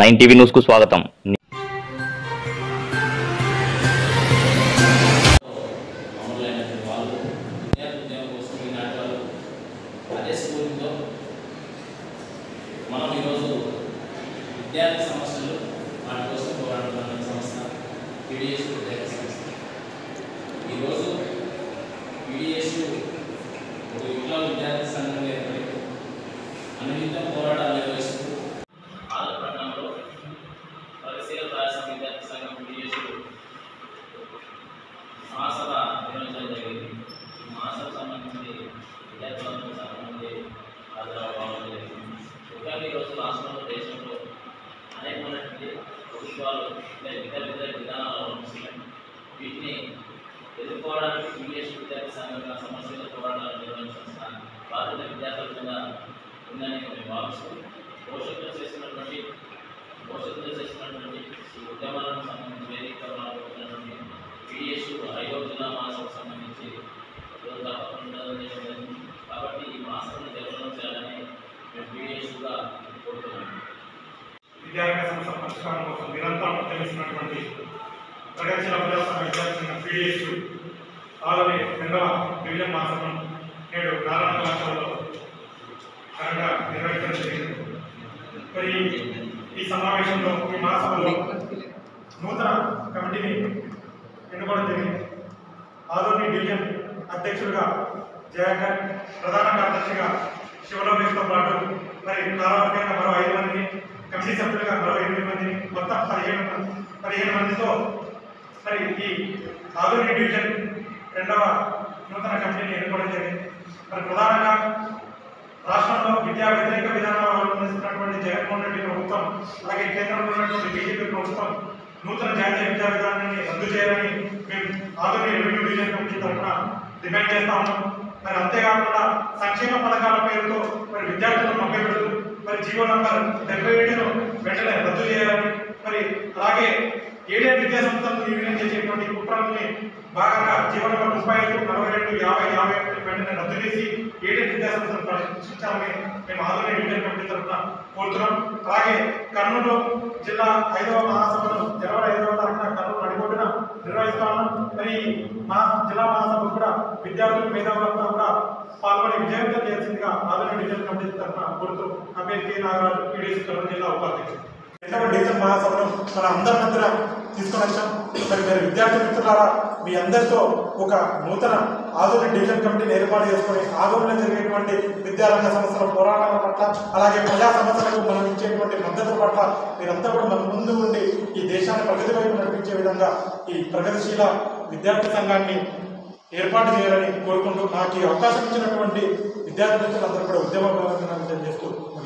Nine TV news కు స్వాగతం అమరులైనటువంటి వాళ్ళు విద్యార్థి ఉద్యమం కోసం ఈనాటి వాళ్ళు అదే స్ఫూర్తితో మనం ఈరోజు విద్యార్థి సమస్యలు వాటి కోసం పోరాడుతున్న సంస్థ పీడిఎస్ విద్యార్థి సంస్థ ఈరోజు పీడిఎస్ ఒక విప్లవ విద్యార్థి సంఘం ఏర్పడి అన్నింటితో పోరాటాలు నిర్వహిస్తూ ఆంధ్రపట్నంలో పరిశీలన రాష్ట్ర విద్యార్థి సంఘం పీడిఎస్ మహాసభ నిర్వహించడం జరిగింది ఈ మహాసభ సంబంధించి విద్యార్థులందరూ చాలా మంది హాజరవ్వడం జరిగింది ముఖ్యంగా ఈరోజు రాష్ట్రంలో దేశంలో అనేకమైనటువంటి ప్రభుత్వాలు లేదా ఇతర ఇతర విధానాలు అవలంబిస్తున్నాయి వీటిని ఎదుర్కోవడానికి పీడిఎస్ విద్యార్థి సంఘంగా సమస్యల పోరాటాలు నిర్వహించిన బాధ్యత విద్యార్థుల మీద ఉందని మేము భావిస్తూ పోషకులు చేసినటువంటి పోషకులు చేసినటువంటి ఈ ఉద్యమాలకు సంబంధించి వేదికటువంటి పిడిఎస్ ఐదో జిల్లా మాసకు సంబంధించి ఈరోజు తప్పకుండా నిర్వహించడం జరిగింది. కాబట్టి ఈ మాసాన్ని జగనం చేయాలని మేము పిడిఎస్గా కోరుతున్నాము విద్యారంగ సంస్థ పరిష్కారం కోసం నిరంతరం ఉద్యమిస్తున్నటువంటి ప్రగతిశీల ప్రజాస్వామ్య విద్యార్థి పీడిఎస్ ఆల్రెడీ రెండవ డివిజన్ మాసం నేడు నారాయణ కళాశాలలో ఘనంగా నిర్వహించడం జరిగింది మరి ఈ సమావేశంలో ఈ మాసంలో నూతన కమిటీని ఎన్నుకోవడం జరిగింది ఆదోని డివిజన్ అధ్యక్షుడిగా జయాకర్ ప్రధాన కార్యదర్శిగా శివలోకేష్తో పాటు మరి ప్రారంభంగా మరో ఐదు మందిని కమిటీ సభ్యులుగా మరో ఎనిమిది మందిని మొత్తం పదిహేను మంది- పదిహేను మందితో మరి ఈ ఆదోని డివిజన్ రెండవ నూతన కమిటీని ఎన్నుకోవడం జరిగింది మరి ప్రధానంగా రాష్ట్రంలో విద్యా వ్యతిరేక విధానాలు అవలంబిస్తున్నటువంటి జగన్మోహన్ రెడ్డి ప్రభుత్వం అలాగే కేంద్రంలో ఉన్నటువంటి బీజేపీ ప్రభుత్వం నూతన జాతీయ విద్యా విధానాన్ని రద్దు చేయాలని మేము ఆధునిక రెవెన్యూ డివిజన్ కమిటీ తరఫున డిమాండ్ చేస్తా ఉన్నాం మరి అంతేకాకుండా సంక్షేమ పథకాల పేరుతో మరి విద్యార్థులను మభ్యపెడుతూ మరి జీవో నంబర్ డెబ్బై ఏడును వెంటనే రద్దు చేయాలని మరి అలాగే ఏడే విద్యా సంస్థలను విలీనం చేసేటువంటి కుట్రల్ని భాగంగా జీవో నంబర్ ముప్పై ఐదు నలభై రెండు యాభై యాభై ఒకటి వెంటనే రద్దు చేసి ఏడే విద్యా సంస్థలను పరిరక్షించాలని మేము ఆధునిక డివిజన్ కమిటీ తరఫున కోరుతున్నాం అలాగే కర్నూలు జిల్లా ఐదవ మహాసభను జనవరి ఐదవ తారీఖున కర్నూలు నడిబొడ్డున నిర్వహిస్తా ఉన్నాం మరి ఈ మా జిల్లా మహాసభ కూడా విద్యార్థులు మేధావులంతా కూడా పాల్గొని విజయవంతం చేయాల్సిందిగా ఆధునిక డివిజన్ కమిటీ తరఫున కోరుతూ నా పేరు కె నాగరాజు పీడీసీ కర్నూలు జిల్లా ఉపాధ్యక్షుడు రెండవ డివిజన్ మహాసభను మన అందరి మధ్య తీసుకొని వచ్చాం మరి మీరు విద్యార్థి మిత్రులారా మీ అందరితో ఒక నూతన ఆధునిక డివిజన్ కమిటీని ఏర్పాటు చేసుకొని ఆధునిలో జరిగేటువంటి విద్యారంగ సమస్యల పోరాటాల పట్ల అలాగే ప్రజా సమస్యలకు మనం ఇచ్చేటువంటి మద్దతు పట్ల మీరంతా కూడా మన ముందు ఉండి ఈ దేశాన్ని ప్రగతి వైపు నడిపించే విధంగా ఈ ప్రగతిశీల విద్యార్థి సంఘాన్ని ఏర్పాటు చేయాలని కోరుకుంటూ నాకు ఈ అవకాశం ఇచ్చినటువంటి విద్యార్థి మిత్రులందరూ కూడా ఉద్యమ ప్రవర్తన చేస్తూ